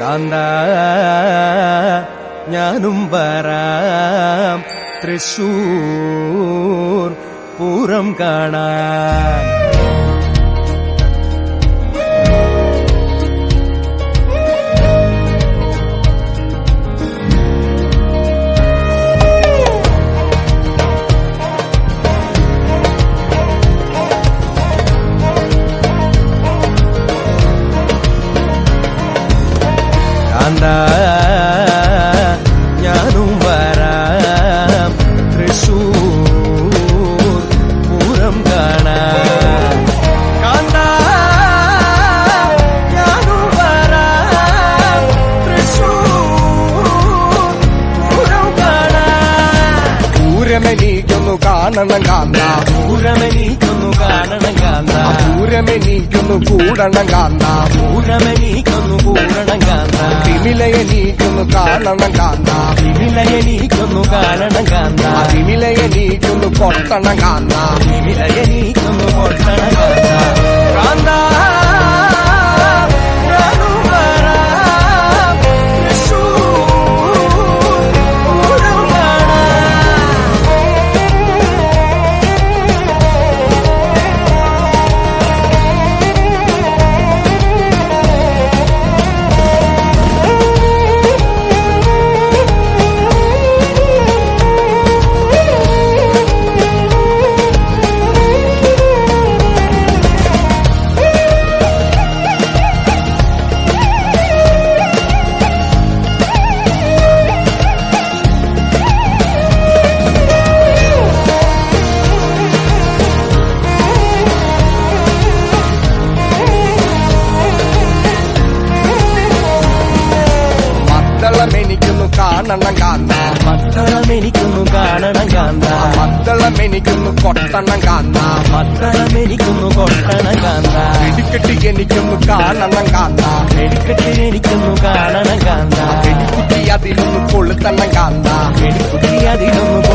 കാന്ത ഞാനും വരാം തൃശൂർ പൂരം കാണാൻ കാന്ത ഞാനും വരാം തൃശൂർ പൂരം കാണാൻ കാന്ത ഞാനും വരാം തൃശൂർ പൂരം കാണാൻ പൂരമെനീക്കൊന്നു കാണണം കാന്ത പൂരമെനിക്കൊന്നു കാണണം കാന്ത പൂരമെനീക്കൊന്നു കൂടണം കാന്ത പൂരമെനിക്കൊന്നു കൂടണം കാന്ത തിമിലയെനീക്കൊന്നു കാണണം കാന്ത വിലയെനിക്കൊന്നു കാണണം കാന്ത തിമിലയെനീക്കൊന്നു കൊട്ടണം കാന്ത വിലയെനിക്കൊന്നു കൊട്ടണം കാന്ത കാന്ത ഞാനും വരാം തൃശൂർ പൂരം കാണാൻ മദ്ദളമെനിക്കൊന്നു കാണണം കാന്ത മത്തളം എനിക്കൊന്നു കാണണം കാന്ത മദ്ദളമെനിക്കൊന്നു കൊട്ടണം കാന്ത മത്തളം എനിക്കൊന്നു കൊട്ടണം കാന്ത വെടിക്കെട്ടി എനിക്കൊന്നു കാണണം കാന്ത വെടിക്കെട്ട് എനിക്കൊന്നു കാണണം കാന്ത വെടിക്കുട്ടി അതിലൊന്നു കൊളുത്തണം കാന്ത വെടിക്കുട്ടി അതിലൊന്നു